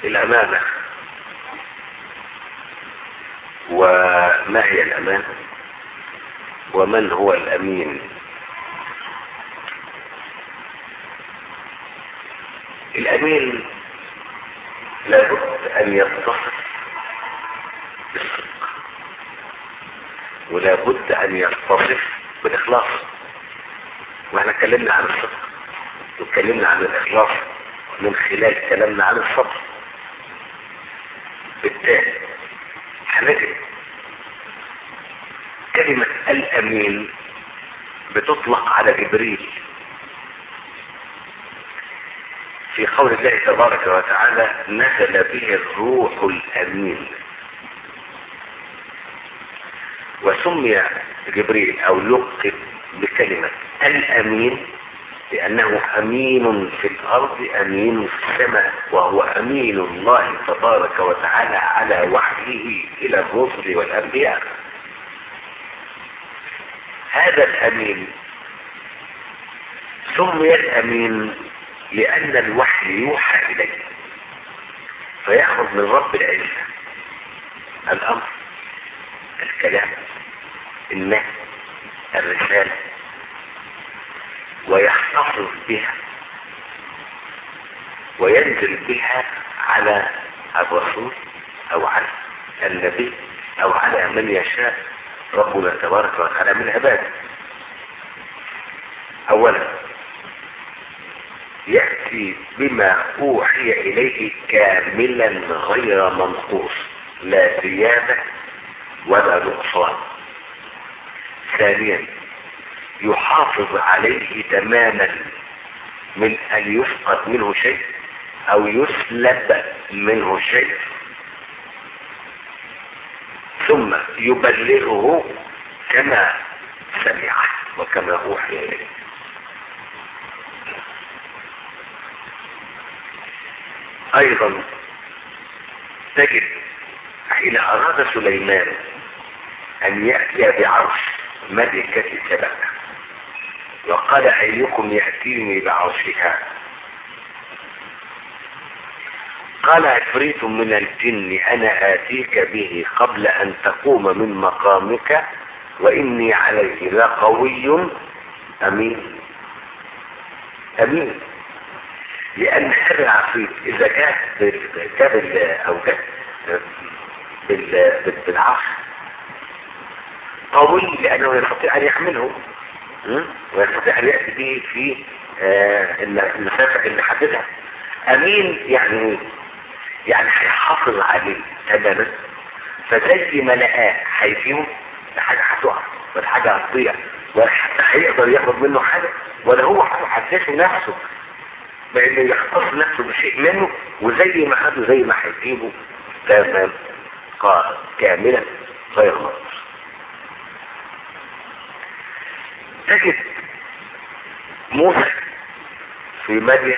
الأمانة وما هي الأمانة ومن هو الأمين الأمين لابد أن يتصف بالصدق ولابد أن يتصف بالإخلاص واحنا اتكلمنا عن الصدق واتكلمنا عن الإخلاص من خلال كلامنا عن الصبر بالتالي هنجد كلمة الأمين بتطلق على جبريل في قول الله تبارك وتعالى نزل به الروح الأمين وسمي جبريل أو لقب بكلمة الأمين لأنه أمين في الأرض أمين في السماء وهو أمين الله تبارك وتعالى على وحيه إلى الرسل والأنبياء هذا الأمين سمي الأمين لأن الوحي يوحى إليه فيخرج من رب العزة الأمر الكلام النهي الرسالة ويحتفظ بها وينزل بها على الرسول او على النبي او على من يشاء ربنا تبارك وتعالى من عباده اولا يأتي بما اوحي اليه كاملا غير منقوص لا زيادة ولا نقصان ثانيا يحافظ عليه تماما من ان يفقد منه شيء او يسلب منه شيء ثم يبلغه كما سمعه وكما اوحي اليه ايضا تجد حين اراد سليمان ان ياتي بعرش ملكه سبأ وقال أيكم يأتيني بعرشها قال عفريت من الجن أنا آتيك به قبل أن تقوم من مقامك وإني عليه لقوي أمين أمين لأن هذا العفريت إذا جاء بال أو جاء بالعرش قوي لأنه يستطيع أن يحمله ويستطيع ان يأتي به في آه المسافة اللي حددها امين يعني ايه يعني هيحافظ عليه تماما فزي ما لقاه هيفيهم حاجة هتقع ولا حاجة هتضيع ولا حتى هيقدر ياخد منه حاجة ولا هو هيحسسه نفسه بانه يختص نفسه بشيء منه وزي ما خده زي ما هيجيبه تمام قال كاملا غير منقوص تجد موسى في مدين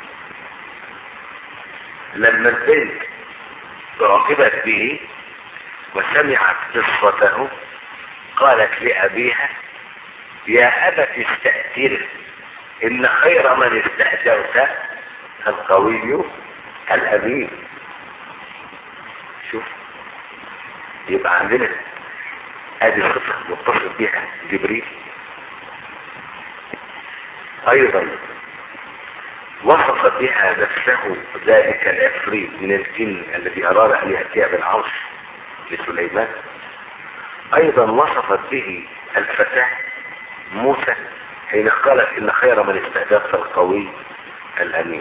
لما البنت راقبت به وسمعت قصته قالت لأبيها يا أبت استأثره إن خير من استأجرت القوي الأمين شوف يبقى عندنا ادي صفة متصل بها جبريل ايضا وصف بها نفسه ذلك العفريت من الجن الذي اراد ان يأتي بالعرش لسليمان ايضا وصفت به الفتاة موسى حين قالت ان خير من استهدف القوي الامين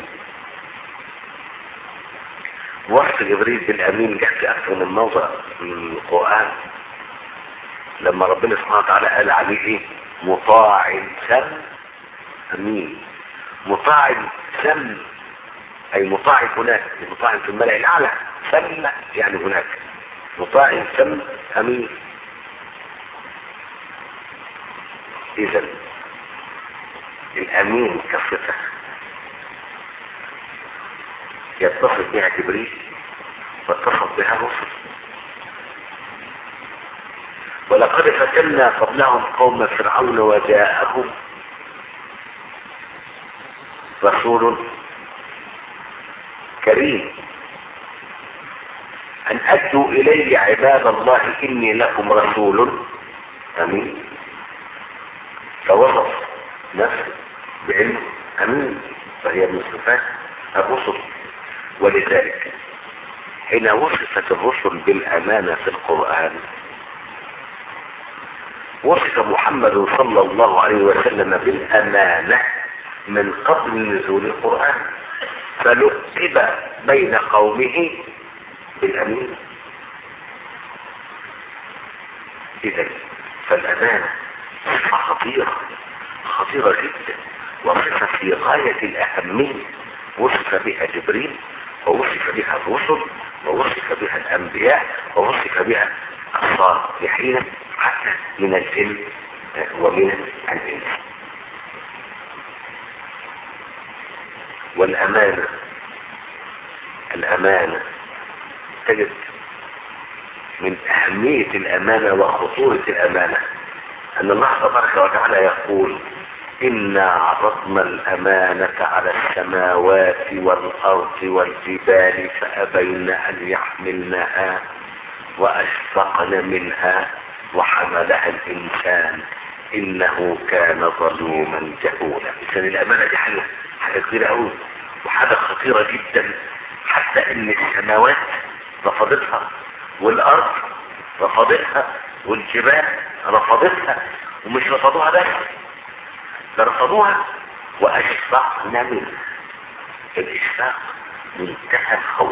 وصف جبريل بالامين جاء في اكثر من موضع من القرآن لما ربنا سبحانه وتعالى قال عليه ايه مطاع سم امين مطاع سم اي مطاع هناك مطاع في الملأ الاعلى سم يعني هناك مطاع سم امين اذا الامين كصفه يتصف بها جبريل واتصف بها الرسل ولقد فتنا قبلهم قوم فرعون وجاءهم رسول كريم أن أدوا إلي عباد الله إني لكم رسول أمين فوصف نفسه بعلم أمين فهي من صفات الرسل ولذلك حين وصفت الرسل بالأمانة في القرآن وصف محمد صلى الله عليه وسلم بالأمانة من قبل نزول القرآن فلقب بين قومه بالأمين إذا فالأمانة صفة خطيرة خطيرة جدا وصفة في غاية الأهمية وصف بها جبريل ووصف بها الرسل ووصف بها الأنبياء ووصف بها الصالحين حتى من الجن ومن الإنس والأمانة الأمانة تجد من أهمية الأمانة وخطورة الأمانة أن الله تبارك وتعالى يقول إنا عرضنا الأمانة على السماوات والأرض والجبال فأبين أن يحملنها وأشفقن منها وحملها الإنسان إنه كان ظلوما جهولا إذن الأمانة دي حاجة حاجة كبيرة أوي وحاجة خطيرة جدا حتى إن السماوات رفضتها والأرض رفضتها والجبال رفضتها ومش رفضوها بس ده رفضوها وأشفقن منها الإشفاق منتهى الخوف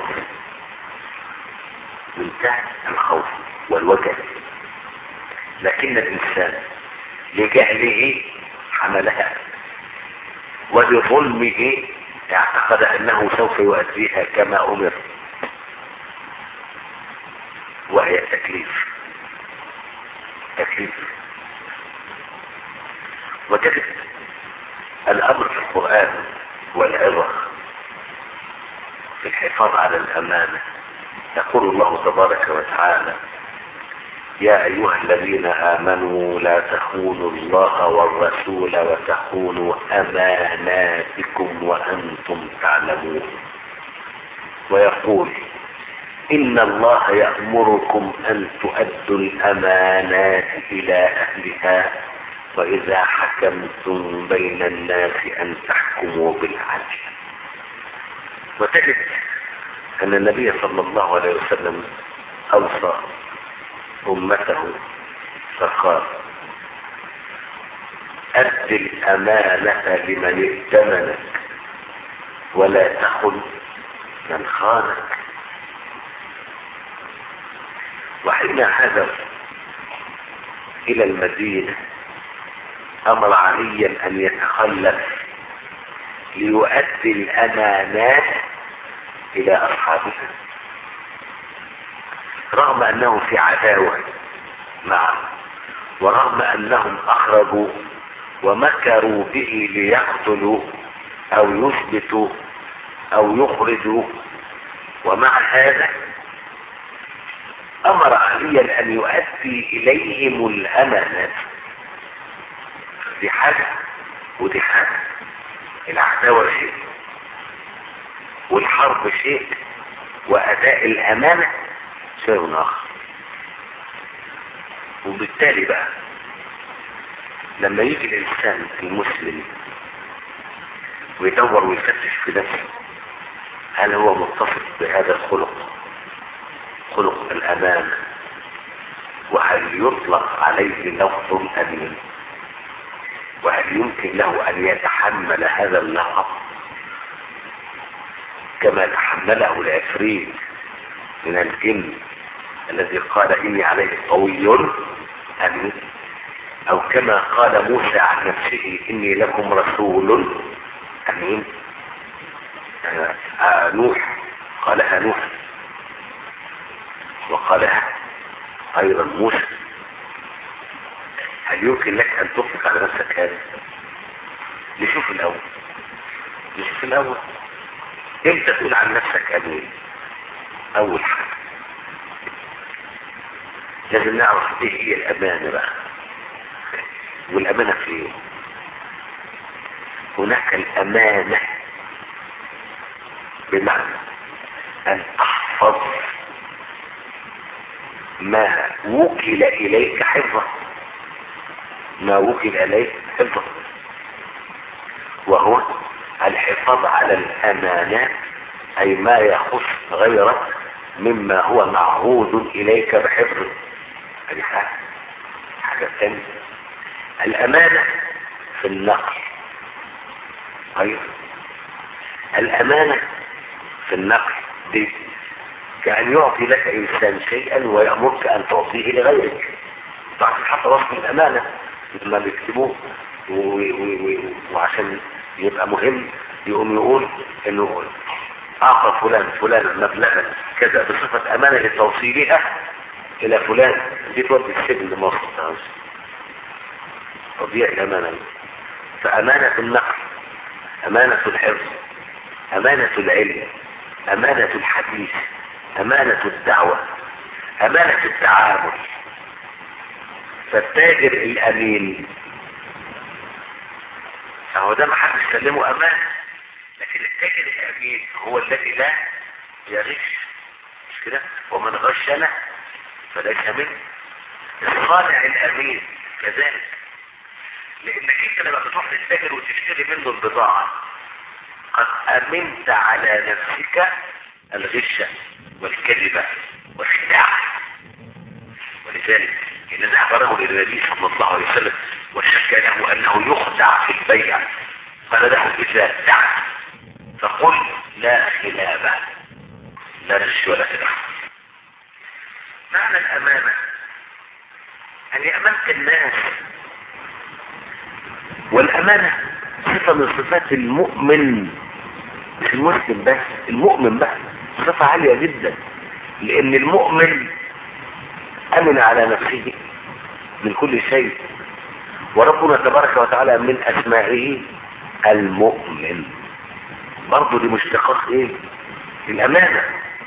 منتهى الخوف والوجل لكن الإنسان لجهله حملها ولظلمه اعتقد أنه سوف يؤديها كما أمر وهي تكليف تكليف وتجد الأمر في القرآن والعظة في الحفاظ على الأمانة يقول الله تبارك وتعالى يا أيها الذين آمنوا لا تخونوا الله والرسول وتخونوا أماناتكم وأنتم تعلمون ويقول إن الله يأمركم أن تؤدوا الأمانات إلى أهلها وإذا حكمتم بين الناس أن تحكموا بالعدل وتجد أن النبي صلى الله عليه وسلم أوصى أمته فقال أد الأمانة لمن ائتمنك ولا تخن من خانك وحين هدف إلى المدينة أمر عليا أن يتخلف ليؤدي الأمانات إلى أصحابها رغم أنه في عداوة معه ورغم أنهم أخرجوا ومكروا به ليقتلوا أو يثبتوا أو يخرجوا ومع هذا أمر عليا أن يؤدي إليهم الأمانات دي حاجة ودي حاجة العداوة شيء والحرب شيء وأداء الأمانة شيء آخر وبالتالي بقى لما يجي الإنسان المسلم ويدور ويفتش في نفسه هل هو متصف بهذا الخلق خلق الأمانة وهل يطلق عليه لفظ أمين وهل يمكن له أن يتحمل هذا اللقب كما تحمله العفريت من الجن الذي قال إني عليه قوي أمين أو كما قال موسى عن نفسه إني لكم رسول أمين آه آه نوح قالها نوح وقالها أيضا موسى هل يمكن لك أن تطلق على نفسك هذا نشوف الأول نشوف الأول انت تقول عن نفسك أمين أول حاجة لازم نعرف ايه هي الأمانة بقى والأمانة في ايه هناك الأمانة بمعنى أن تحفظ ما وكل اليك حفظه ما وكل اليك حفظه وهو الحفاظ على الامانات اي ما يخص غيرك مما هو معهود اليك بحفظه هذه حاجه حاجه ثانيه الامانه في النقل طيب الامانه في النقل دي كأن يعطي لك إنسان شيئا ويأمرك أن تعطيه لغيرك تعرف حتى وصف الأمانة لما بيكتبوه و- و- و- وعشان يبقى مهم يقوم يقول انه اعطى فلان فلان مبلغا كذا بصفة امانة لتوصيلها الى فلان دي تودي السجن لمصر تضيع الامانة دي. فامانة النقل امانة الحفظ امانة العلم امانة الحديث امانة الدعوة امانة التعامل فالتاجر الامين فهو ده ما حدش كلمه امان لكن التاجر الامين هو الذي لا يغش مش كده ومن غشنا فليس منه الصانع الامين كذلك لانك انت لما بتروح للتاجر وتشتري منه البضاعه قد امنت على نفسك الغش والكذب والخداع ولذلك إن ذهب رجل إلى النبي صلى الله عليه وسلم وشك له أنه يخدع في البيع قال له إذا دعت فقل لا خلابة لا غش ولا خداع معنى الأمانة أن يأمنت الناس والأمانة صفة من صفات المؤمن مش المسلم بس المؤمن بس صفة عالية جدا لأن المؤمن أمن على نفسه من كل شيء وربنا تبارك وتعالى من أسمائه المؤمن برضه دي مشتقات ايه الأمانة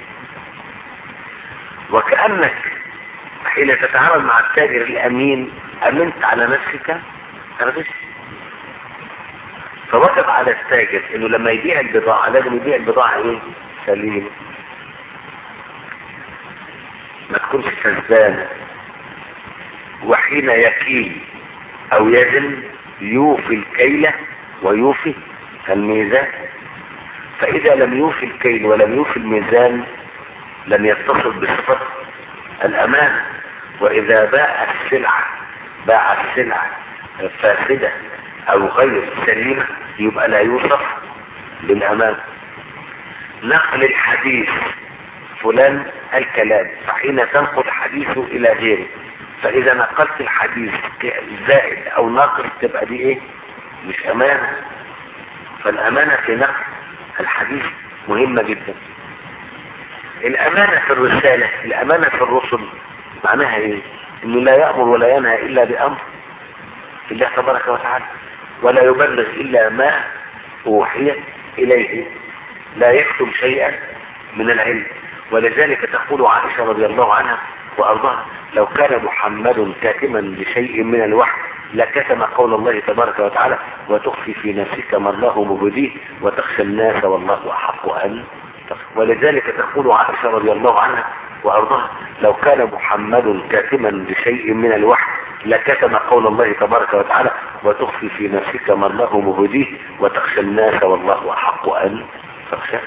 وكأنك حين تتعامل مع التاجر الأمين أمنت على نفسك تغش فوجب على التاجر انه لما يبيع البضاعة لازم يبيع البضاعة ايه سليمة ما تكونش كذبان وحين يكيل او يزن يوفي الكيلة ويوفي الميزان فاذا لم يوفي الكيل ولم يوفي الميزان لم يتصل بصفة الأمان وإذا باع السلعة باع السلعة فاسدة أو غير سليمة يبقى لا يوصف بالأمان نقل الحديث فلان الكلام فحين تنقل حديثه إلى غيره فإذا نقلت الحديث زائد أو ناقص تبقى دي إيه؟ مش أمانة فالأمانة في نقل الحديث مهمة جدا الأمانة في الرسالة الأمانة في الرسل معناها إيه؟ إنه لا يأمر ولا ينهى إلا بأمر الله تبارك وتعالى ولا يبلغ إلا ما أوحي إليه لا يكتم شيئا من العلم ولذلك تقول عائشة رضي الله عنها وأرضاها لو كان محمد كاتما بشيء من الوحي لكتم قول الله تبارك وتعالى وتخفي في نفسك ما الله مبديه وتخشى الناس والله أحق أن تخشى ولذلك تقول عائشة رضي الله عنها وأرضاها لو كان محمد كاتما بشيء من الوحي لكتم قول الله تبارك وتعالى وتخفي في نفسك ما الله مبديه وتخشى الناس والله أحق أن تخشى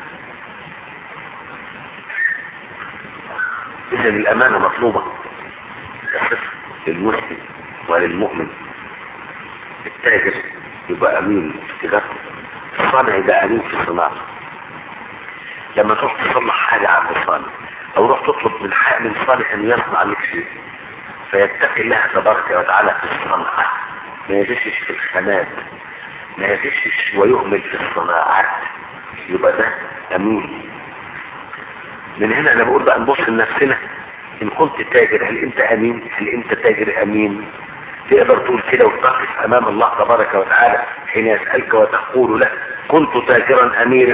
إذا الأمانة مطلوبة تصف للمسلم وللمؤمن التاجر يبقى أمين في تجارته الصانع يبقى أمين في صناعته لما تروح تصلح حاجة عند الصانع أو روح تطلب من حق من صالح أن يصنع لك شيء فيتقي الله تبارك وتعالى في الصنعة ما يغشش في الخامات ما يغشش ويهمل في الصناعات يبقى ده أمين من هنا انا بقول بقى نبص لنفسنا ان كنت تاجر هل انت امين هل انت تاجر امين تقدر تقول كده وتقف امام الله تبارك وتعالى حين يسألك وتقول له كنت تاجرا اميرا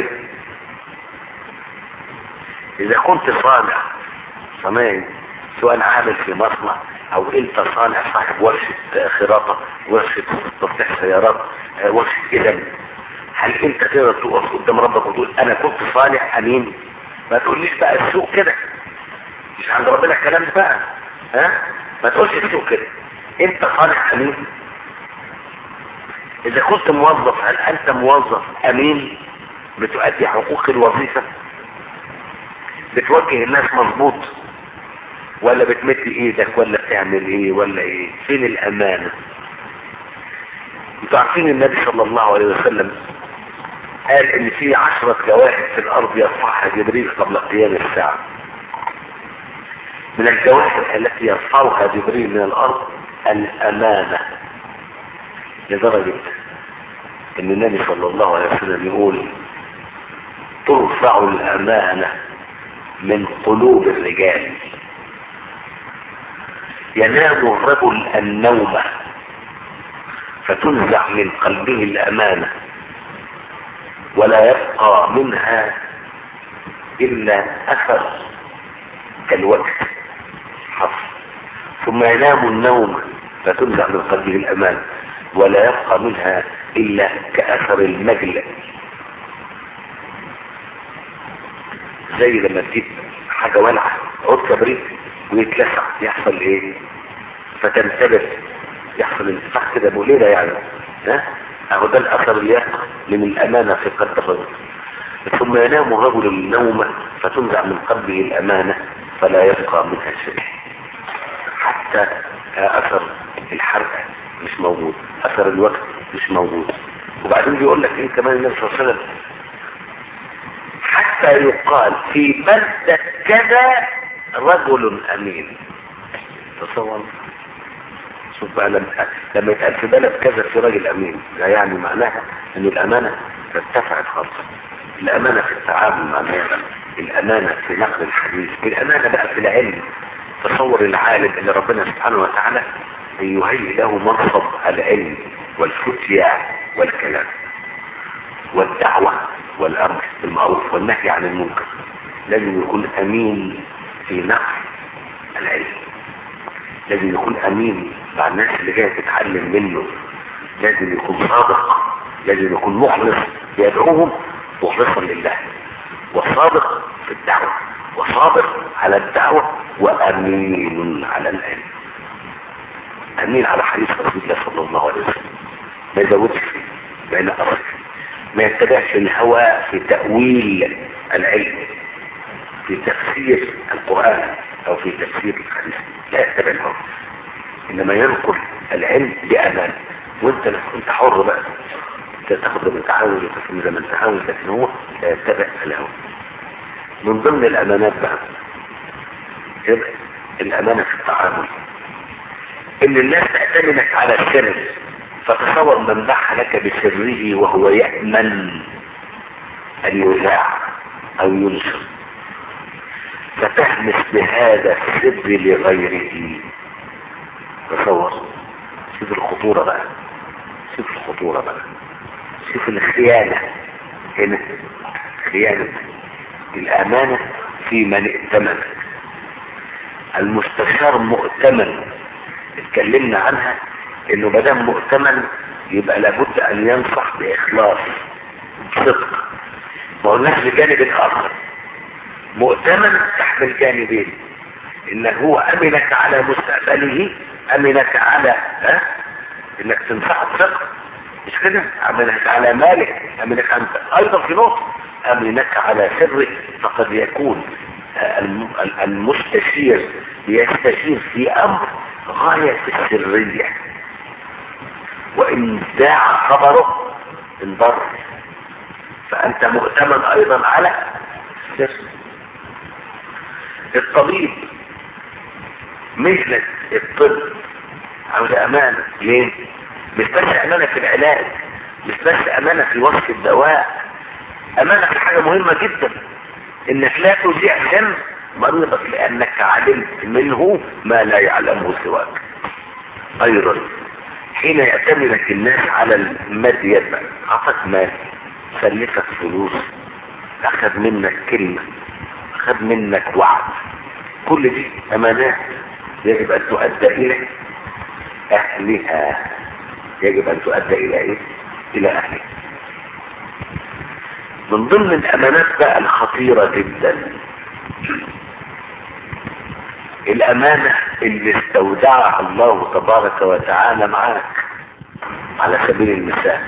اذا كنت صانع صناعي سواء عامل في مصنع او انت صانع صاحب ورشة خراطة ورشة تصليح سيارات ورشة جدل هل انت تقدر تقف قدام ربك وتقول انا كنت صانع امين ما تقوليش بقى السوق كده مش عند ربنا الكلام ده بقى ها ما تقولش السوق كده انت صالح امين اذا كنت موظف هل انت موظف امين بتؤدي حقوق الوظيفة بتوجه الناس مظبوط ولا بتمد ايدك ولا بتعمل ايه ولا ايه فين الامانة انتوا عارفين النبي صلى الله عليه وسلم قال ان في عشرة جواهر في الارض يرفعها جبريل قبل قيام الساعة من الجواهر التي يرفعها جبريل من الارض الامانة لدرجة ان النبي صلى الله عليه وسلم يقول ترفع الامانة من قلوب الرجال ينام الرجل النوم فتنزع من قلبه الامانة ولا يبقى منها الا اثر كالوقت حفظ ثم ينام النوم فتنزع من قلبه الأمان ولا يبقى منها إلا كأثر المجل زي لما تجيب حاجة ولعة عود كبريت ويتلسع يحصل ايه فتنتبه يحصل انتفاع كده موليدة يعني ها اهو ده الاثر اللي يحصل من الامانة في قلب الرجل ثم ينام الرجل النوم فتنزع من قلبه الامانة فلا يبقى منها شيء حتى اثر الحرق مش موجود اثر الوقت مش موجود وبعدين بيقول لك ايه كمان النبي صلى الله عليه وسلم حتى يقال في بلدة كذا رجل امين تصور شوف بقى لما لما يتقال في بلد كذا في راجل امين ده يعني معناها ان الامانة ارتفعت خالص الامانة في التعامل مع الناس الامانة في نقل الحديث الامانة بقى في العلم تصور العالم اللي ربنا سبحانه وتعالى يهيئ له منصب العلم والفتيا والكلام والدعوة والامر بالمعروف والنهي عن المنكر لازم يكون امين في نقل العلم لازم يكون امين مع الناس اللي جايه تتعلم منه لازم يكون صادق لازم يكون مخلص يدعوهم مخلصا لله وصادق في الدعوة وصادق على الدعوة وامين على العلم امين على حديث رسول الله صلى الله عليه وسلم ما يزودش فيه ما ينقصش ما يتبعش الهوى في تأويل العلم في تفسير القرآن او في تفسير الحديث لا يتبع الهوى انما ينقل العلم بامان وانت انت حر بقى انت تاخد من تعاون وتفهم زي ما انت عاوز لكن هو لا يتبع الهوى من ضمن الامانات بقى يبقى الامانه في التعامل ان الناس تأتمنك على السر فتصور من باع لك بسره وهو يأمن ان يذاع او ينشر فتهمس بهذا السر لغيره تصور شوف الخطورة بقى شوف الخطورة بقى شوف الخيانة هنا خيانة الامانة في من ائتمن المستشار مؤتمن اتكلمنا عنها انه مدام مؤتمن يبقى لابد ان ينصح باخلاص صدق ما قلناش بجانب اخر مؤتمن تحمل جانبين ان هو امنك على مستقبله امنك على ها انك تنفعه بصدق مش كده امنك على مالك امنك انت ايضا في نقطه امنك على سرك فقد يكون المستشير يستشير في امر غاية السرية وإن داع خبره انضر فأنت مؤتمن أيضا على السر الطبيب مثل الطب عاوز أمانة ليه؟ مش بس أمانة في العلاج مش بس أمانة في وصف الدواء أمانة في حاجة مهمة جدا إنك لا تذيع سن مريضك لأنك علمت منه ما لا يعلمه سواك أيضا حين يأتمنك الناس على الماديات بقى أعطاك مال سلفك فلوس أخذ منك كلمة أخذ منك وعد كل دي أمانات يجب أن تؤدى إلى أهلها يجب أن تؤدى إلى إيه؟ إلى أهلها من ضمن الأمانات بقى الخطيرة جدا الامانة اللي استودعها الله تبارك وتعالى معاك على سبيل المثال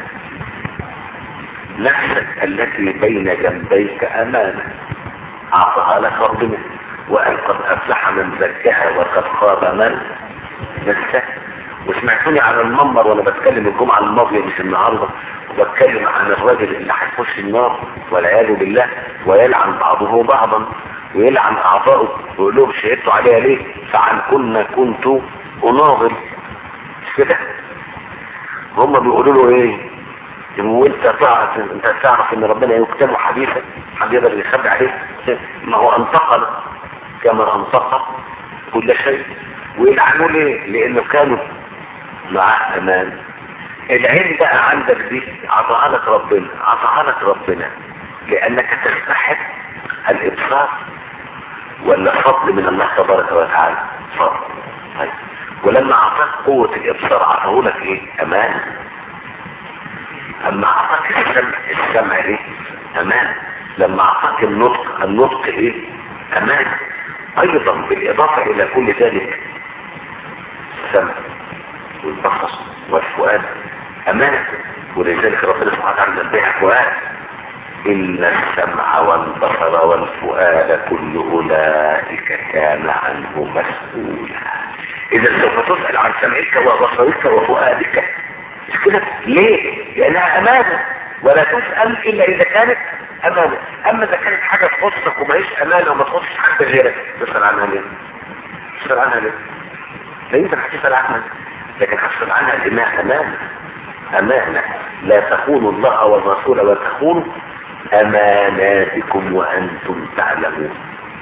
نفسك التي بين جنبيك امانة اعطاها لك ربنا وقال قد افلح من زكاها وقد خاب من دساها وسمعتوني على المنبر وانا بتكلم الجمعة الماضية مش النهاردة وبتكلم عن الراجل اللي هيخش النار والعياذ بالله ويلعن بعضه بعضا ويلعن اعضائه ويقول لهم شهدتوا عليها ليه فعن كنا كنت اناظر مش كده هم بيقولوا له ايه وانت تعرف انت تعرف ان ربنا يكتب حديثا حد يقدر يخبي عليه ما هو انتقل كما انتقل كل شيء ويلعنوا ليه لانه كانوا معاه امان العين بقى عندك دي عطاها لك ربنا عطاها لك ربنا لانك تستحق الابصار ولا فضل من الله تبارك وتعالى فضل طيب ولما اعطاك قوة الابصار اعطاه لك ايه امان اما اعطاك السمع السمع ايه امان لما اعطاك النطق النطق ايه امان ايضا بالاضافة الى كل ذلك السمع والبصر والفؤاد امان ولذلك ربنا سبحانه وتعالى نبهك فؤاد إن السمع والبصر والفؤاد كل أولئك كان عنه مسؤولا إذا سوف تسأل عن سمعك وبصرك وفؤادك مش كده ليه؟ لأنها أمانة ولا تسأل إلا إذا كانت أمانة أما إذا كانت حاجة تخصك وما هيش أمانة وما تخصش حد غيرك تسأل عنها ليه؟ تسأل عنها ليه؟ لا يمكن هتسأل عنها لكن هتسأل عنها لأنها أمانة أمانة لا تخونوا الله والرسول وتخونوا أماناتكم وأنتم تعلمون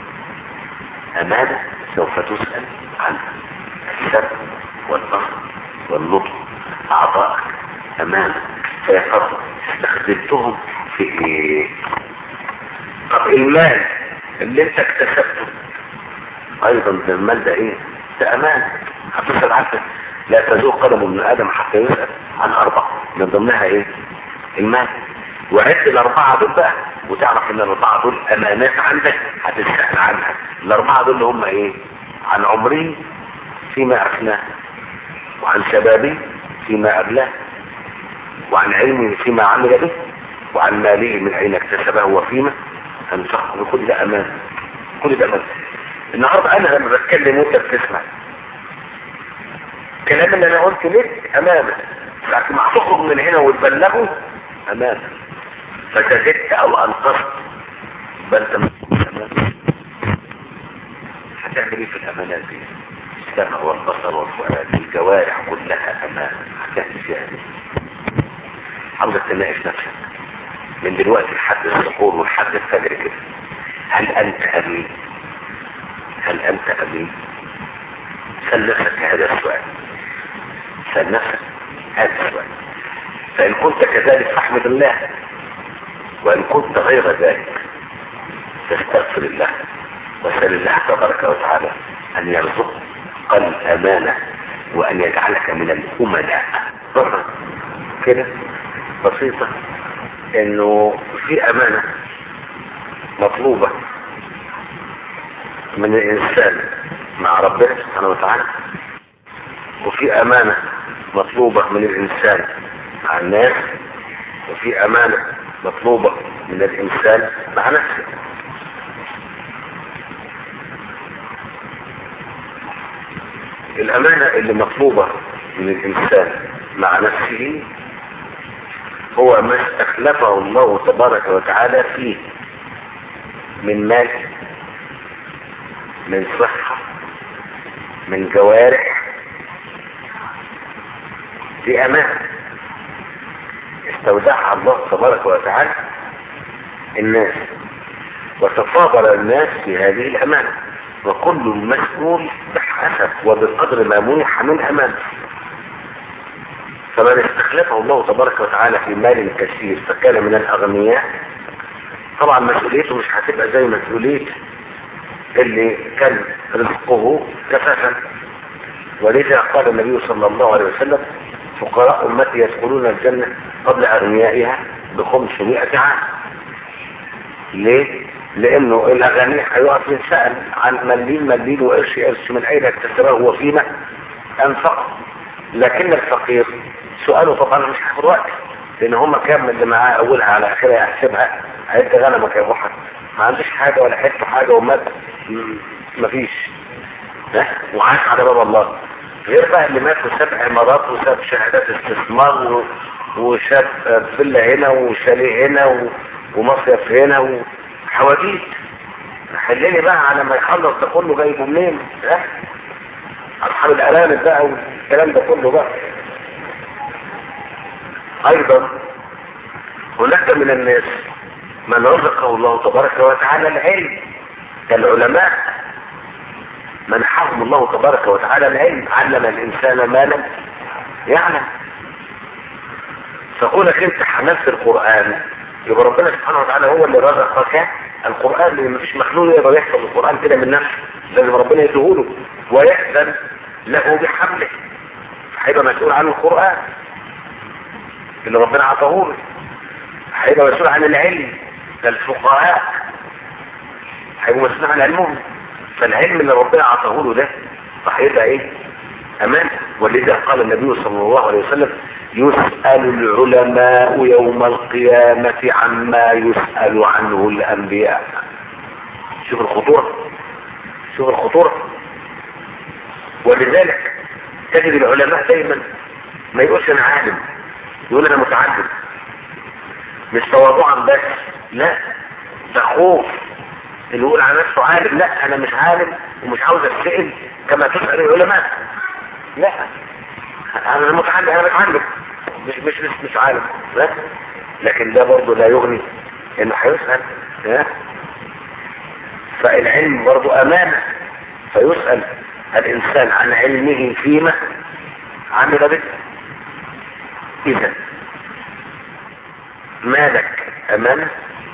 أمانة سوف تسأل عنها السبب والبصر والنطق أعضائك أمانة فيا ترى استخدمتهم في إيه؟ طب المال اللي انت اكتسبته أيضا ده المال ده إيه؟ ده أمانة هتسأل عنها لا تزوق قدم من آدم حتى يسأل عن أربعة من ضمنها إيه؟ المال وعد الأربعة دول بقى وتعرف ان الأربعة دول أمانات عندك هتسأل عنها الأربعة دول اللي هم إيه عن عمري فيما أفناه وعن شبابي فيما أبلاه وعن علمي فيما عمل به وعن مالي من أين اكتسبه وفيما أنفقه كل ده أمان كل ده أمان النهاردة أنا لما بتكلم وأنت بتسمع الكلام اللي أنا قلت لك أمامك لكن ما هتخرج من هنا وتبلغه أمامك فزدت او انقصت بل تمام هتعمل ايه في الامانات دي السمع والبصر والفؤاد الجوارح كلها امان هتعمل فيها ايه عاوزك تناقش نفسك من دلوقتي لحد السحور ولحد الفجر كده هل انت امين هل انت امين سل نفسك هذا السؤال سل نفسك هذا السؤال فان كنت كذلك فاحمد الله وإن كنت غير ذلك تستغفر الله واسأل الله تبارك وتعالى أن يرزقك الأمانة وأن يجعلك من الأمناء مرة كده بسيطة إنه في أمانة مطلوبة من الإنسان مع ربنا سبحانه وتعالى وفي أمانة مطلوبة من الإنسان مع الناس وفي أمانة مطلوبة من الإنسان مع نفسه الأمانة اللي مطلوبة من الإنسان مع نفسه هو ما استخلفه الله تبارك وتعالى فيه من مال من صحة من جوارح دي أمانة استودعها الله تبارك وتعالى الناس وتفاضل الناس في هذه الأمانة وكل مسؤول بحسب وبقدر ما منح من أمانة فمن استخلفه الله تبارك وتعالى في مال كثير فكان من الأغنياء طبعا مسؤوليته مش هتبقى زي مسؤولية اللي كان رزقه كفافا ولذا قال النبي صلى الله عليه وسلم فقراء أمتي يدخلون الجنة قبل أغنيائها بخمسمائة عام ليه؟ لانه الاغني هيقف ينسال عن مليل مليل وقرش قرش من اين اكتسبه وفيما انفقه لكن الفقير سؤاله طبعا مش هياخد وقت لان هم كام اللي معاه اولها على اخرها يحسبها هيد غنمك يا واحد ما عندوش حاجه ولا حته حاجه ومات م- مفيش ها وعاش على باب الله غير بقى اللي مات وساب عمارات وساب شهادات استثمار و- وشاب فيلا هنا وشاليه هنا و- ومصيف هنا وحواديت حلني بقى على ما يخلص ده كله جايبه منين ها اصحاب الارانب بقى والكلام ده كله بقى ايضا هناك من الناس من رزقه الله تبارك وتعالى العلم كالعلماء منحهم الله تبارك وتعالى العلم علم الانسان ما لم يعلم فكونك انت حملت القرآن يبقى ربنا سبحانه وتعالى هو اللي رزقك القرآن لان مفيش مخلوق يقدر يحفظ القرآن كده من نفسه لازم ربنا يديهوله ويأذن له بحمله هيبقى مسؤول عن القرآن اللي ربنا عطاه له هيبقى مسؤول عن العلم ده الفقهاء هيبقوا مسؤول عن علمهم فالعلم اللي ربنا عطاه له ده فهيبقى ايه امان ولذا قال النبي صلى الله عليه وسلم يسأل العلماء يوم القيامة عما يسأل عنه الأنبياء شوف الخطورة شوف الخطورة ولذلك تجد العلماء دايما ما يقولش انا عالم يقول انا متعلم مش تواضعا بس لا ده خوف اللي يقول على نفسه عالم لا انا مش عالم ومش عاوز اتسال كما تسال العلماء لا انا متعلم انا بتعلم مش مش مش, مش عالم لا لكن ده برضه لا يغني انه هيسال ها فالعلم برضه امانه فيسال الانسان عن علمه فيما عمل به اذا مالك امانه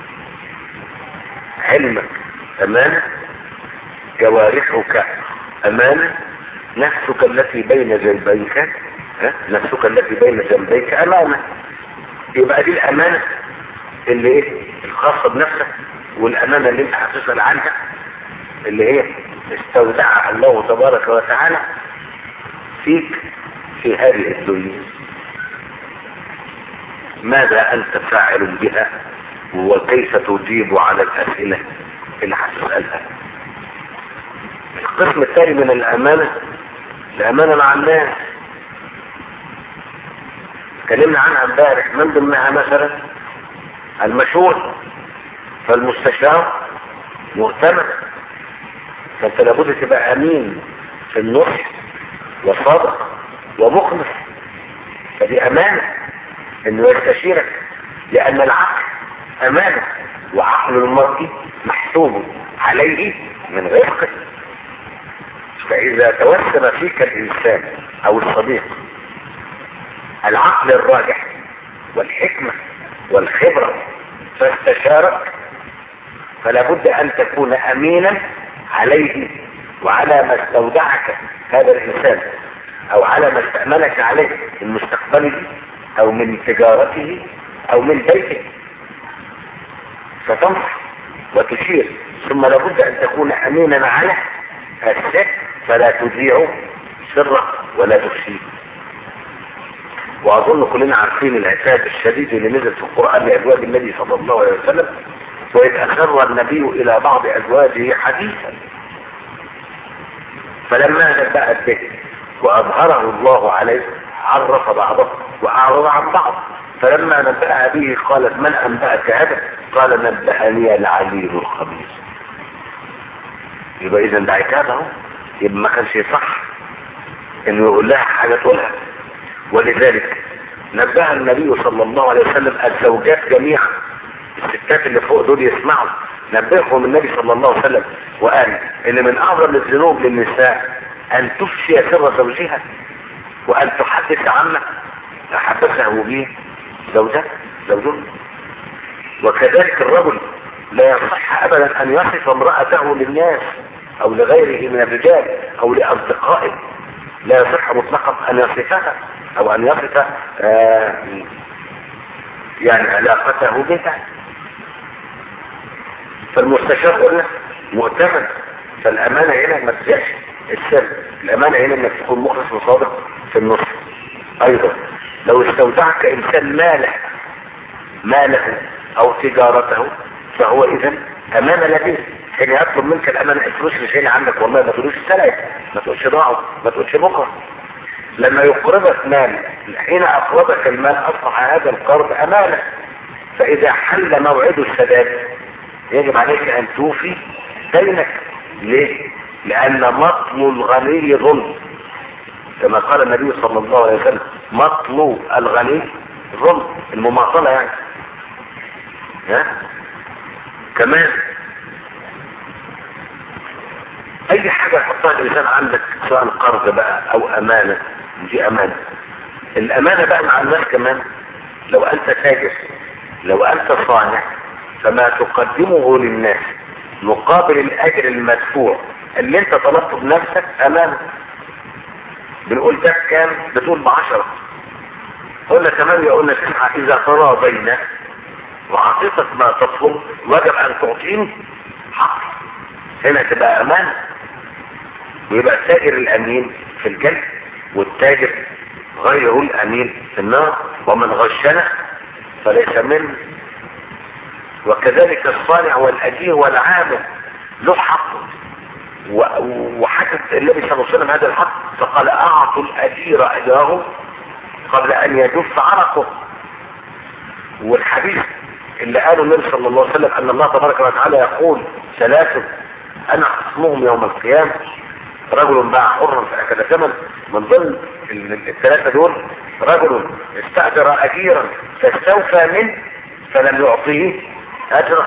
علمك امانه جوارحك امانه نفسك التي بين جنبيك ها؟ نفسك التي بين جنبيك امانه يبقى دي الامانه اللي ايه الخاصه بنفسك والامانه اللي انت هتسال عنها اللي هي استودعها الله تبارك وتعالى فيك في هذه الدنيا ماذا انت فاعل بها وكيف تجيب على الاسئله اللي هتسالها القسم الثاني من الامانه الامانه مع الناس اتكلمنا عنها امبارح من ضمنها مثلا المشهور فالمستشار مؤتمن فانت لابد تبقى امين في النصح وصادق ومخلص فدي امانه انه يستشيرك لان العقل امانه وعقل المرء محسوب عليه من رزقه فاذا توسم فيك الانسان او الصديق العقل الراجح والحكمه والخبره فاستشارك فلا بد ان تكون امينا عليه وعلى ما استودعك هذا الانسان او على ما استأمنك عليه من مستقبله او من تجارته او من بيته فتنصح وتشير ثم لابد ان تكون امينا على السر فلا تذيع سره ولا تفشيه واظن كلنا عارفين العتاب الشديد اللي نزل في القرآن لازواج النبي صلى الله عليه وسلم واذ اسر النبي الى بعض ازواجه حديثا فلما نبأت به واظهره الله عليه عرف بعضه واعرض عن بعض فلما نبأها به قالت من انبأك هذا قال نبأني العليم الخبير يبقى اذا ده عتاب اهو يبقى ما كانش يصح انه يقول لها حاجه تقولها ولذلك نبه النبي صلى الله عليه وسلم الزوجات جميعا الستات اللي فوق دول يسمعوا نبههم النبي صلى الله عليه وسلم وقال ان من اعظم الذنوب للنساء ان تفشي سر زوجها وان تحدث عما حدثه به زوجها زوجها وكذلك الرجل لا يصح ابدا ان يصف امرأته للناس او لغيره من الرجال او لاصدقائه لا يصح مطلقا ان يصفها او ان يصف آه يعني علاقته بها فالمستشار قلنا مؤتمن فالامانة هنا ما تزعش السر الامانة هنا انك تكون مخلص وصادق في النص ايضا لو استودعك انسان ماله ماله او تجارته فهو اذا امانة لديه حين يطلب منك الامانة الفلوس مش هنا عندك والله ما تقولوش سلعت ما تقولش ضاعوا ما تقولش بكره لما يقرضك مال حين اقرضك المال اصبح هذا القرض امانة فاذا حل موعد السداد يجب عليك ان توفي دينك ليه لان مطل الغني ظلم كما قال النبي صلى الله عليه وسلم مطل الغني ظلم المماطلة يعني ها كمان اي حاجة يحطها الانسان عندك سواء قرض بقى او امانة دي امانة الامانة بقى مع الناس كمان لو انت تاجر لو انت صانع فما تقدمه للناس مقابل الاجر المدفوع اللي انت طلبته بنفسك امانة بنقول ده كام بتقول بعشرة قلنا كمان قلنا تسعة اذا تراضينا وعطيتك ما تطلب وجب ان تعطيني حق هنا تبقى امان ويبقى التاجر الامين في الجنة والتاجر غيره الامين في النار ومن غشنا فليس منه وكذلك الصانع والاجير والعامل له حق وحكت النبي صلى الله عليه وسلم هذا الحق فقال اعطوا الاجير اجره قبل ان يجف عرقه والحديث اللي قاله النبي صلى الله عليه وسلم ان الله تبارك وتعالى يقول ثلاثة انا خصمهم يوم القيامة رجل باع حرا فاكل ثمن من ضمن الثلاثة دول رجل استأجر اجيرا فاستوفى منه فلم يعطيه اجره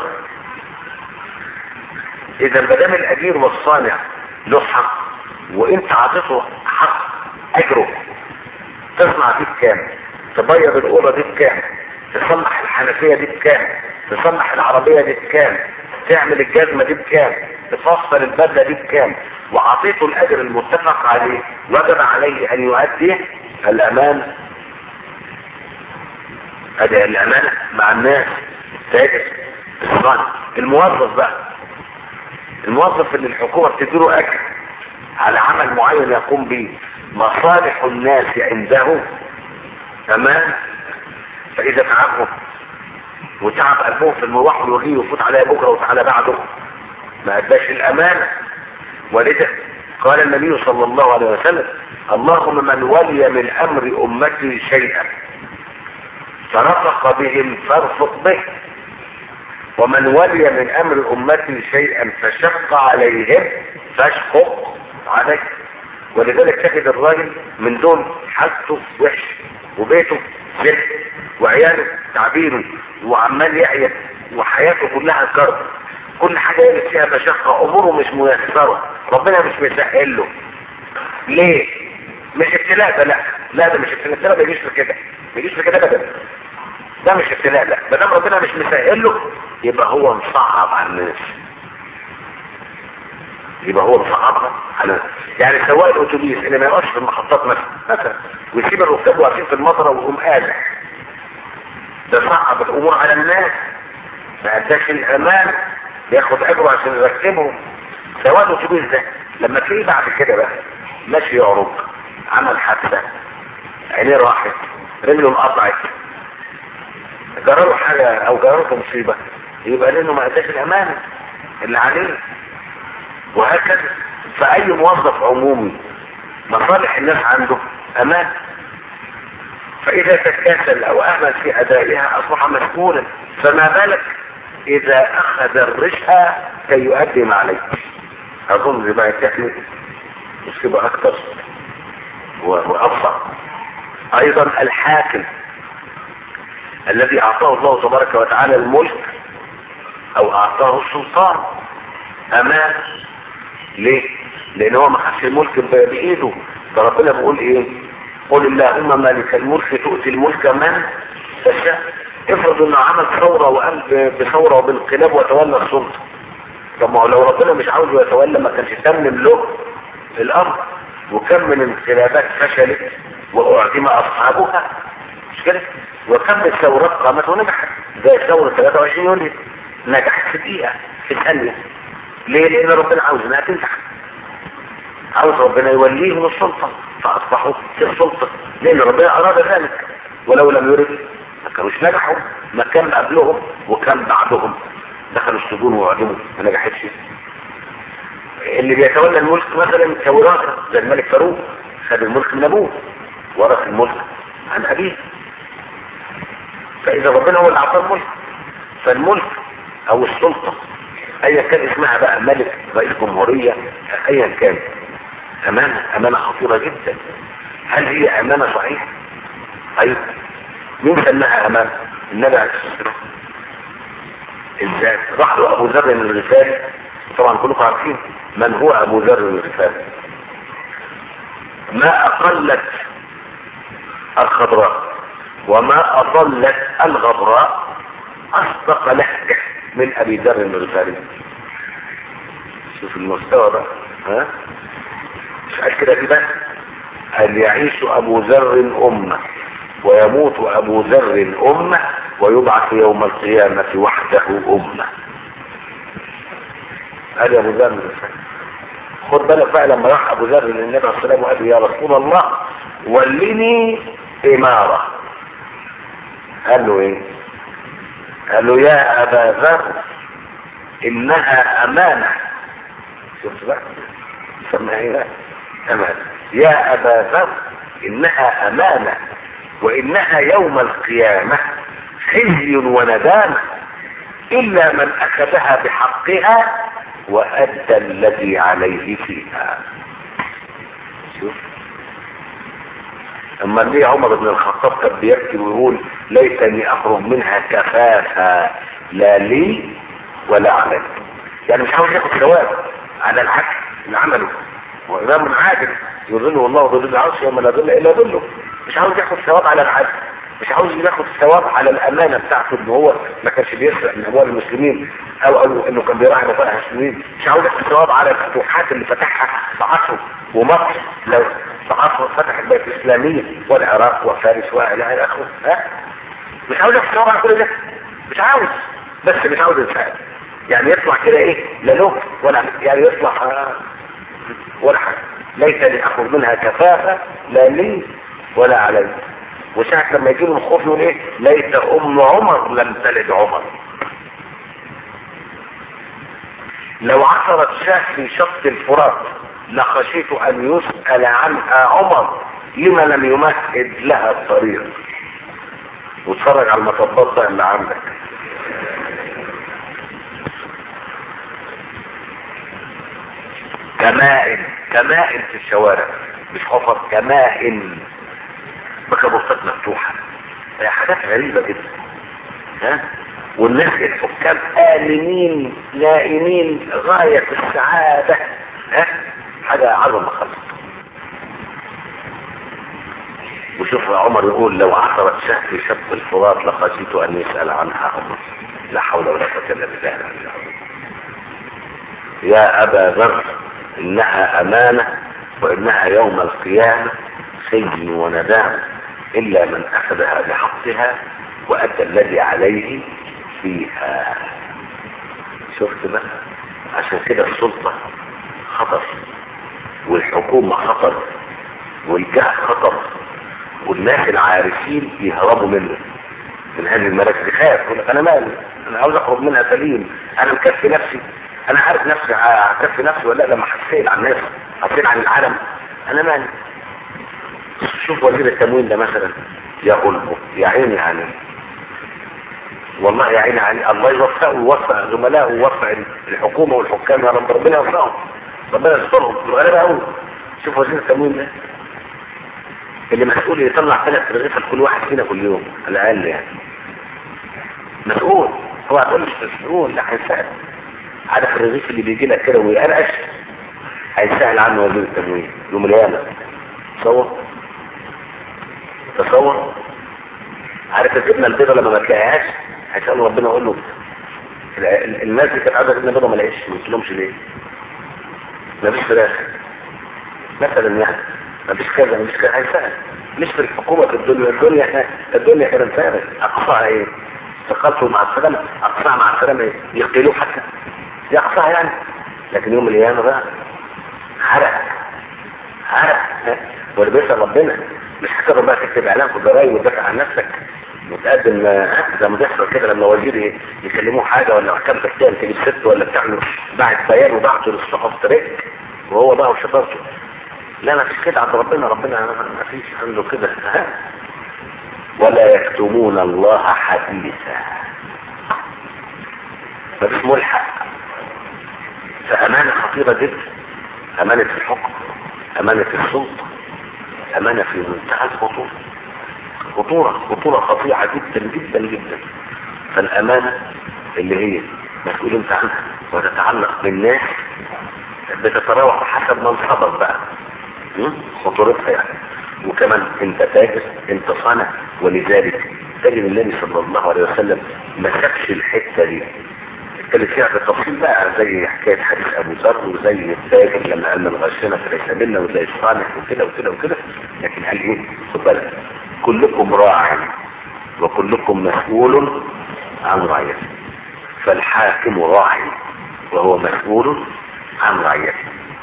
اذا مدام الاجير والصانع له حق وانت عطيته حق اجره تصنع دي بكام تبيض الاوضه دي بكام تصلح الحنفيه دي بكام تصلح العربيه دي بكام تعمل الجزمه دي بكام تفصل البدله دي بكام وعطيته الاجر المتفق عليه وجب عليه ان يؤديه الامان ادي الامانه مع الناس التاجر الصانع الموظف بقى الموظف اللي الحكومة بتديله اجر على عمل معين يقوم به مصالح الناس عنده تمام فاذا تعبهم وتعب قلبهم في المروح والوجيه وفوت عليها بكره وتعالى بعده ما اداش الامانه ولذا قال النبي صلى الله عليه وسلم اللهم من ولي من امر امتي شيئا فرفق بهم فارفق به ومن ولي من امر امتي شيئا فشق عليهم فاشقق عليه ولذلك تجد الراجل من دول حالته وحش وبيته زفت وعياله تعبيره وعمال يعيا وحياته كلها كرب كل حاجه يجد فيها مشقه اموره مش ميسره ربنا مش مسهل له ليه؟ مش ابتلاء ده لا لا ده مش ابتلاء ده ما بيجيش في كده ما بيجيش في كده ابدا ده مش ابتلاء لا ما دام ربنا مش مسهل له يبقى هو مصعب على الناس يبقى هو مصعبها على يعني سواق الاتوبيس اللي ما يقفش في المحطات مثلا مثلا ويسيب الركاب واقفين في المطره ويقوم قالع ده صعب الامور على الناس ما اداش الامان ياخد اجره عشان يركبهم سواق الاتوبيس ده لما تلاقيه بعد كده بقى ماشي يعرج عمل حادثه عينيه راحت رجله انقطعت جرى له حاجه او جرى له مصيبه يبقى لانه ما اداش الامانه اللي عليه وهكذا فاي موظف عمومي مصالح الناس عنده امان فاذا تكاسل او اهمل في ادائها اصبح مسؤولا فما بالك اذا اخذ الرشها كي يؤدي ما عليه اظن بما يتكلم مصيبة اكتر وابصر ايضا الحاكم الذي اعطاه الله تبارك وتعالى الملك او اعطاه السلطان امان ليه لان هو ما خدش الملك بايده فربنا بيقول ايه قل اللهم مالك الملك تؤتي الملك من تشاء افرض انه عمل ثورة وقام بثورة وبانقلاب وتولى السلطة طب ما هو لو ربنا مش عاوزه يتولى ما كانش تمم له الامر وكم من انقلابات فشلت واعدم اصحابها مش كده وكم من ثورات قامت ونجحت زي ثورة 23 يونيو نجحت في دقيقة في ثانية ليه؟ لأن ربنا عاوز انها تنجح عاوز ربنا يوليهم السلطة فأصبحوا في السلطة لأن ربنا أراد ذلك ولو لم يرد ما كانوش نجحوا ما كان قبلهم وكان بعدهم دخلوا السجون وعدموا ما نجحتش اللي بيتولى الملك مثلا كوراثة زي الملك فاروق خد الملك من ابوه ورث الملك عن ابيه فاذا ربنا هو اللي اعطاه الملك فالملك او السلطة ايا كان اسمها بقى ملك رئيس جمهورية ايا كان امانة امانة خطيرة جدا هل هي امانة صحيحة طيب مين سماها امانة النبي عليه الصلاة والسلام ازاي راح له ابو ذر الغفاري طبعا كلكم عارفين من هو ابو ذر الغفاري ما اقلت الخضراء وما اضلت الغبراء اصدق لهجه من ابي ذر الغفاري شوف المستوى ده ها مش قال كده كده قال يعيش ابو ذر امه ويموت ابو ذر امه ويبعث يوم القيامه وحده امه قال يا ابو ذر الغفاري خد بالك بقى لما راح ابو ذر للنبي عليه الصلاه والسلام وقال له يا رسول الله ولني اماره قال له ايه قال له يا ابا ذر انها امانه شفت بقى سمعها ايه بقى امانه يا ابا ذر انها امانه وانها يوم القيامه خزي وندامه الا من اخذها بحقها وأدى الذي عليه فيها شوف اما ليه عمر بن الخطاب كان بيبكي ويقول ليتني اخرج منها كفافا لا لي ولا علي يعني مش عاوز ياخد ثواب على الحق اللي عمله هو امام عادل يظله الله ظل العرش يوم لا ظل الا ظله مش عاوز ياخد ثواب على العدل مش عاوز ياخد ثواب على الامانه بتاعته ان هو ما كانش بيسرق من اموال المسلمين او او انه كان بيراعي مصالح المسلمين مش عاوز ياخد ثواب على الفتوحات اللي فتحها في عصره ومصر لو في عصره فتح البلاد الاسلاميه والعراق وفارس والى اخره ها مش عاوز ياخد ثواب على كل ده مش عاوز بس مش عاوز ينفعل يعني يطلع كده ايه لا له ولا يعني يطلع آه ولا حاجه ليتني اخذ منها كفافه لا لي ولا علي وساعة لما يجيب الخوف يقول ايه ليت ام عمر لم تلد عمر لو عثرت شاه في شط الفرات لخشيت ان يسأل عنها عمر لما لم يمهد لها الطريق واتفرج على المطبات بقى اللي عندك كمائن كمائن في الشوارع مش حفر كمائن بكابوسات مفتوحة هي حاجات غريبة جدا ها والناس الحكام آمنين نائمين غاية السعادة ها حاجة عظمة خالص وشوف عمر يقول لو عثرت شاه في شط الفرات لخشيت ان يسأل عنها عمر لا حول ولا قوة الا بالله العلي العظيم يا ابا ذر انها امانة وانها يوم القيامة سجن وندامة إلا من أخذها بحقها وأدى الذي عليه فيها شفت بقى عشان كده السلطة خطر والحكومة خطر والجاه خطر والناس العارفين يهربوا منه من هذه المراكز يخاف يقول لك انا مالي انا عاوز اخرج منها سليم انا مكفي نفسي انا عارف نفسي هكفي نفسي ولا لا لما حسيت عن الناس حسيت عن العالم انا مالي شوف وزير التموين ده مثلا يا قلبه يا عيني عليه والله يا عيني عليه الله يوفقه ويوفق زملائه ويوفق الحكومه والحكام يا رب ربنا يوفقهم ربنا يسترهم الغلابه قوي شوف وزير التموين ده اللي مسؤول يطلع ثلاث رغيف لكل واحد فينا كل يوم على الاقل يعني مسؤول هو هتقول مش مسؤول لا هيسهل عارف الرغيف اللي بيجي لك كده ويقرقش هيسهل عنه وزير التموين يوم القيامه تصور تصور عارف الجبنه البيضاء لما ما تلاقيهاش هيسأل ربنا يقول له الناس اللي كانت عايزه جبنه بيضاء ما لقيتش ما قلتلهمش ليه؟ ما فيش فراخ مثلا يعني ما فيش كذا ما فيش كذا هيسأل مش في الحكومه في الدنيا الدنيا الدنيا كانت فارغ اقصاها ايه؟ استقالته مع السلامة اقصاها مع السلامة يقتلوه حتى يقصاها يعني لكن يوم القيامة بقى عرق عرق واللي بيسأل ربنا مش هتقدر بقى تكتب اعلان في الجرايد وتدافع عن نفسك وتقدم زي ما بيحصل كده لما وزير يكلموه حاجه ولا احكام تحتيه تجيب ست ولا بتعمل بعت بيان وبعته للصحف طريق وهو بقى وشطارته لا ما فيش كده عند ربنا ربنا ما فيش عنده كده ولا يكتمون الله حديثا ما فيش ملحق فأمانة خطيرة جدا أمانة الحكم أمانة السلطة أمانة في منتهى الخطورة خطورة خطورة خطيرة جدا جدا جدا فالأمانة اللي هي مسؤول انت عنها وتتعلق بالناس بتتراوح حسب منصبك بقى خطورتها يعني وكمان انت تاجر انت صانع ولذلك تجد النبي صلى الله عليه وسلم ما سابش الحته دي اتكلم فيها بالتفصيل بقى زي حكايه حديث ابو ذر وزي التاجر لما قال من غشنا فليس منا وزي الصانع وكده وكده وكده لكن قال ايه خد بالك كلكم راع وكلكم مسؤول عن رعيته فالحاكم راعي وهو مسؤول عن رعيته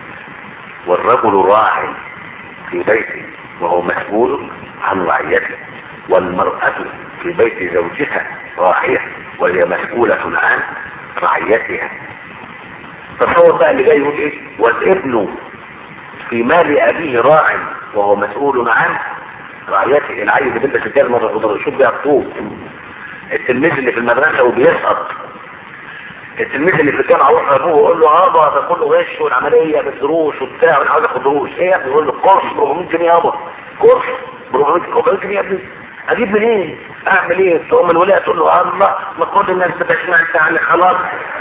والرجل راع في بيته وهو مسؤول عن رعيته والمرأة في بيت زوجها راعية وهي مسؤولة عن رعيتها تصور بقى اللي جاي يقول ايه والابن في مال ابيه راع وهو مسؤول عن رعيته العيل اللي بيلبس الجزمه مرة الخضراء يشوف بيها الطوب التلميذ اللي في المدرسة وبيسقط التلميذ اللي في الجامعة يروح لابوه ويقول له ابا ده كله غش والعملية بالدروس وبتاع وانا عاوز اخد دروس ايه يا ابني يقول له كورس ب 400 جنيه يابا كورس ب 400 جنيه يا ابني اجيب منين اعمل ايه تقوم الولايه تقول له الله ما كل الناس بتسمع انت يعني خلاص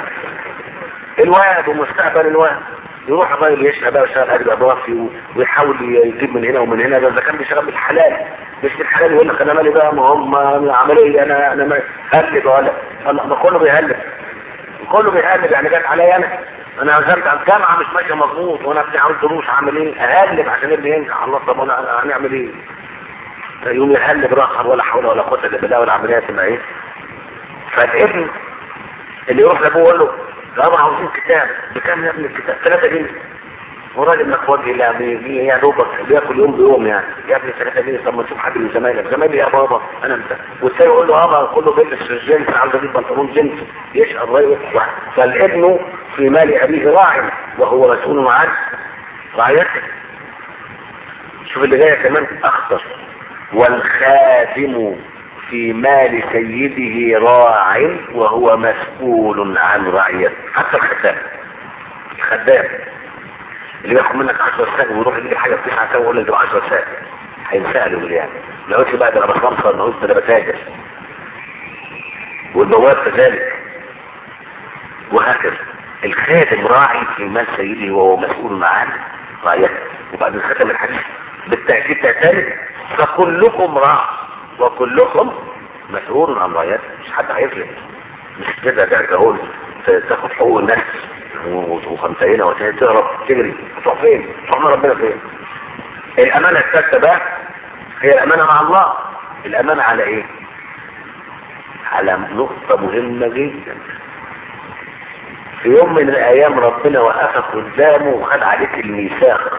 الواد ومستقبل الواد يروح الراجل يشقى بقى ويشتغل اجر اضافي ويحاول يجيب من هنا ومن هنا ده اذا كان بيشتغل بالحلال مش بالحلال يقول لك انا مالي بقى ما هم عمليه انا انا هلب ولا الله ما كله بيهلب كله بيهلب يعني جت عليا انا انا عزمت على الجامعه مش ماشيه مظبوط وانا ابني عاوز دروس هعمل ايه؟ اهلب عشان ابني ينجح الله طب انا هنعمل ايه؟ يقوم يهلب راخر ولا حول ولا قوه الا بالله والعمليه تبقى ايه؟ فالابن اللي يروح لابوه يقول له بابا عاوزين كتاب بكام يا ابني الكتاب 3 جنيه وراجل لك وجه لا بي يا دوبك بياكل يوم بيوم يعني يا ابني 3 جنيه طب ما تشوف حد من زمايلك زمايلي يا بابا انا انت والثاني يقول له ابا كله بيلبس جينز عاوز اجيب بنطلون جينز يشقى الراجل فالابن في مال ابيه راع وهو مسؤول عن رعيته شوف اللي جايه كمان اخطر والخادم في مال سيده راع وهو مسؤول عن رعيته حتى الخدام الخدام اللي بياخد منك 10 ساعات ويروح يجيب حاجه ب 9 ساعات ويقول لك 10 ساعات هينسال يقول يعني لو قلت بقى ده انا بخمسه انا قلت ده بتاجر والبواب كذلك وهكذا الخادم راعي في مال سيده وهو مسؤول عن رعيته وبعد ختم الحديث بالتاكيد تاني فكلكم راع وكلكم مسؤول عن رعيته مش حد هيفرق مش كده ده جهول تاخد حقوق الناس وخمسينة وتهرب تجري تروح فين تروح من ربنا فين الامانة الثالثة بقى هي الامانة مع الله الامانة على ايه على نقطة مهمة جدا في يوم من الايام ربنا وقفك قدامه وخد عليك الميثاق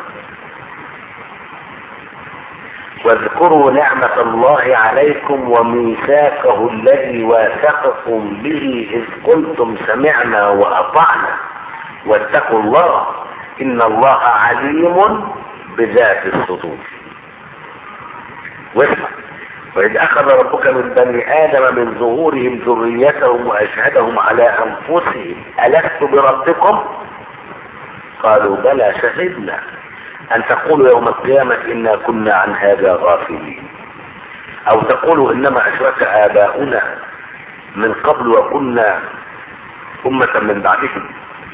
واذكروا نعمة الله عليكم وميثاقه الذي واثقكم به إذ قلتم سمعنا وأطعنا واتقوا الله إن الله عليم بذات الصدور واسمع وإذ أخذ ربك من بني آدم من ظهورهم ذريتهم وأشهدهم على أنفسهم ألست بربكم قالوا بلى شهدنا أن تقولوا يوم القيامة إنا كنا عن هذا غافلين أو تقولوا إنما أشرك آباؤنا من قبل وكنا أمة من بعدهم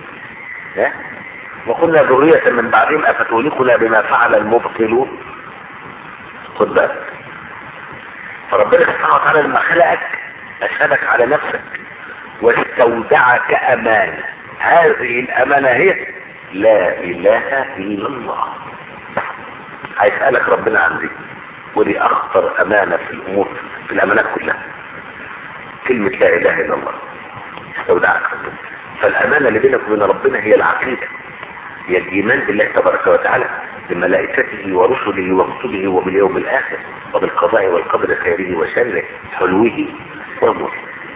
وكنا ذرية من بعدهم أفتهلكنا بما فعل المبطلون خد بالك فربنا سبحانه وتعالى لما خلقك أشهدك على نفسك واستودعك أمانة هذه الأمانة هي لا اله الا الله هيسألك ربنا عن دي ودي اخطر امانة في الامور في الامانات كلها كلمة لا اله الا الله استودعك ربنا فالامانة اللي بينك وبين ربنا هي العقيدة هي الايمان بالله تبارك وتعالى بملائكته ورسله وكتبه وباليوم الاخر وبالقضاء والقدر خيره وشره حلوه ومره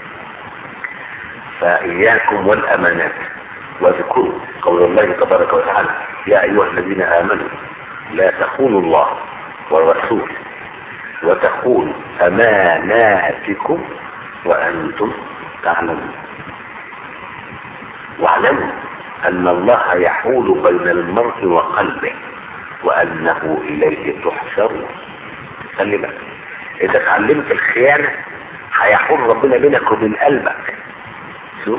فاياكم والامانات واذكروا قول الله تبارك وتعالى يا ايها الذين امنوا لا تخونوا الله والرسول وتخونوا اماناتكم وانتم تعلمون واعلموا ان الله يحول بين المرء وقلبه وانه اليه تحشرون خلي بالك اذا اتعلمت الخيانه هيحول ربنا بينك وبين قلبك شوف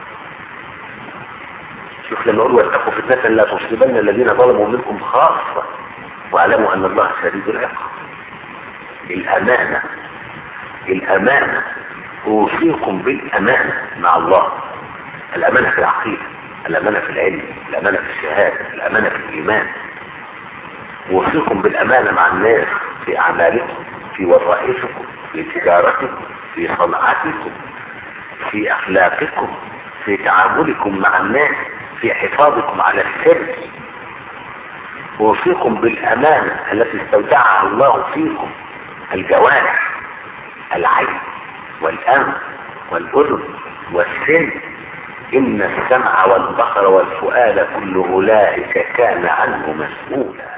شوف لما اقول واتقوا فتنة لا تصيبن الذين ظلموا منكم خاصة واعلموا ان الله شديد العقاب الامانة الامانة اوصيكم بالامانة مع الله الامانة في العقيدة الامانة في العلم الامانة في الشهادة الامانة في الايمان اوصيكم بالامانة مع الناس في اعمالكم في وظائفكم في تجارتكم في صنعتكم في اخلاقكم في تعاملكم مع الناس في حفاظكم على السر اوصيكم بالامانه التي استودعها الله فيكم الجوارح العين والانف والاذن والسن ان السمع والبصر والفؤاد كل اولئك كان عنه مسؤولا